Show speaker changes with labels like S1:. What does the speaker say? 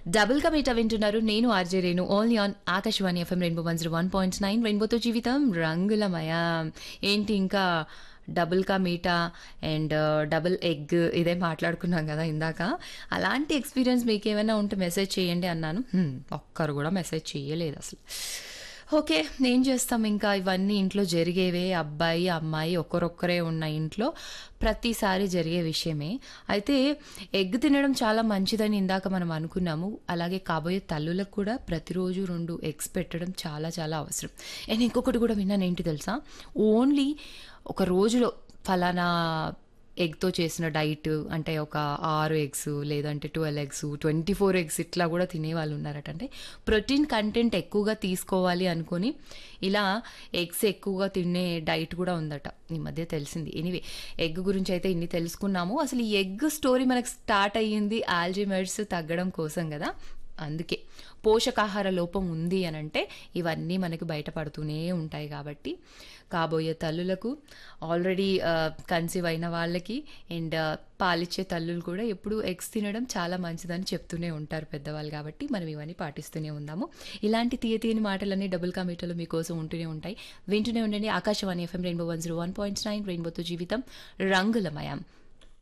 S1: double గా మీట వింటున్నారు నేను RJ Renu only on Akashvani FM rainbow one zero one point nine రెయిన్బోతో జీవితం రంగులమయ ఏంటి ఇంకా డబుల్ కా మీటా అండ్ డబుల్ ఎగ్ ఇదే మాట్లాడుకున్నాం కదా ఇందాక అలాంటి ఎక్స్పీరియన్స్ మీకు ఏమైనా ఉంటే మెసేజ్ చేయండి అన్నాను హ్మ్, ఒక్కరు కూడా మెసేజ్ చేయలేదు అసలు ఓకే ఏం చేస్తాం ఇంకా ఇవన్నీ ఇంట్లో జరిగేవే అబ్బాయి అమ్మాయి ఒక్కరొక్కరే ఉన్న ఇంట్లో ప్రతిసారి జరిగే విషయమే అయితే ఎగ్ తినడం చాలా మంచిదని ఇందాక మనం అనుకున్నాము అలాగే కాబోయే తల్లులకు కూడా ప్రతిరోజు రెండు ఎగ్స్ పెట్టడం చాలా చాలా అవసరం నేను ఇంకొకటి కూడా విన్నాను ఏంటి తెలుసా ఓన్లీ ఒక రోజులో ఫలానా ఎగ్తో చేసిన డైట్ అంటే ఒక ఆరు ఎగ్స్ లేదంటే twelve eggs twenty four eggs ఇట్లా కూడా తినే వాళ్ళు ఉన్నారట అంటే ప్రోటీన్ కంటెంట్ ఎక్కువగా తీసుకోవాలి అనుకొని ఇలా ఎగ్స్ ఎక్కువగా తినే డైట్ కూడా ఉందట ఈ మధ్య తెలిసింది ఎనీవే ఎగ్ గురించి అయితే ఇన్ని తెలుసుకున్నాము అసలు ఈ ఎగ్ స్టోరీ మనకు స్టార్ట్ అయ్యింది ఆల్జిమర్స్ తగ్గడం కోసం కదా అందుకే పోషకాహార లోపం ఉంది అని అంటే ఇవన్నీ మనకి బయటపడుతూనే ఉంటాయి కాబట్టి కాబోయే తల్లులకు ఆల్రెడీ కన్సీవ్ అయిన వాళ్ళకి అండ్ పాలిచ్చే తల్లులు కూడా ఎప్పుడు ఎగ్స్ తినడం చాలా మంచిదని చెప్తూనే ఉంటారు పెద్దవాళ్ళు కాబట్టి మనం ఇవన్నీ పాటిస్తూనే ఉందాము ఇలాంటి తీయ తీయని మాటలన్నీ డబుల్ కామీటర్లు మీకోసం ఉంటూనే ఉంటాయి వింటూనే ఉండండి Akashvani FM rainbow one zero one point nine రెయిన్బోతో జీవితం రంగులమయం